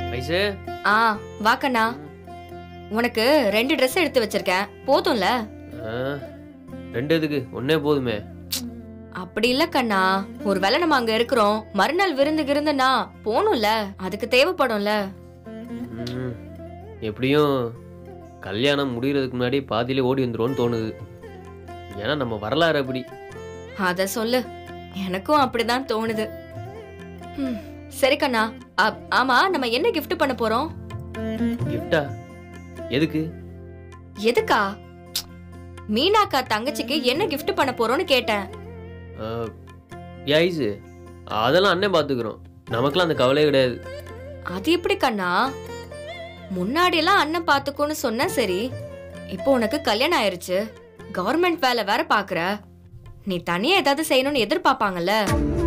வயசு ஆ வா கண்ணா உனக்கு ரெண்டு ட்ரெஸ் எடுத்து வச்சிருக்கேன் போதும்ல ரெண்டு எதுக்கு ஒன்னே போதுமே அப்படி இல்ல கண்ணா ஒருவேளை நம்ம அங்க இருக்கிறோம் மறுநாள் விருந்து கிருந்துனா போகணும்ல அதுக்கு தேவைப்படும்ல ம், எப்படியும் கல்யாணம் முடிகிறதுக்கு முன்னாடி பாதியிலே ஓடி வந்துருவோன்னு தோணுது ஏன்னா நம்ம வரலாறு அப்படி அத சொல்லு எனக்கும் அப்படிதான் தோணுது ம், சரி கண்ணா அப்- ஆமா நம்ம என்ன gift பண்ண போறோம் கிஃப்டா எதுக்கு எதுக்கா மீனாக்கா தங்கச்சிக்கு என்ன gift பண்ண போறோம்னு கேட்டேன் ஐஸு அதெல்லாம் அண்ணன் பார்த்துக்குறோம் நமக்கெல்லாம் அந்த கவலையே கிடையாது அது எப்படி கண்ணா முன்னாடி எல்லாம் அண்ணன் பாத்துக்கோன்னு சொன்ன சரி இப்போ உனக்கு கல்யாணம் ஆயிருச்சு கவர்மெண்ட் வேலை வேற பாக்குற நீ தனியா ஏதாவது செய்யணும்னு எதிர்பார்ப்பாங்கல்ல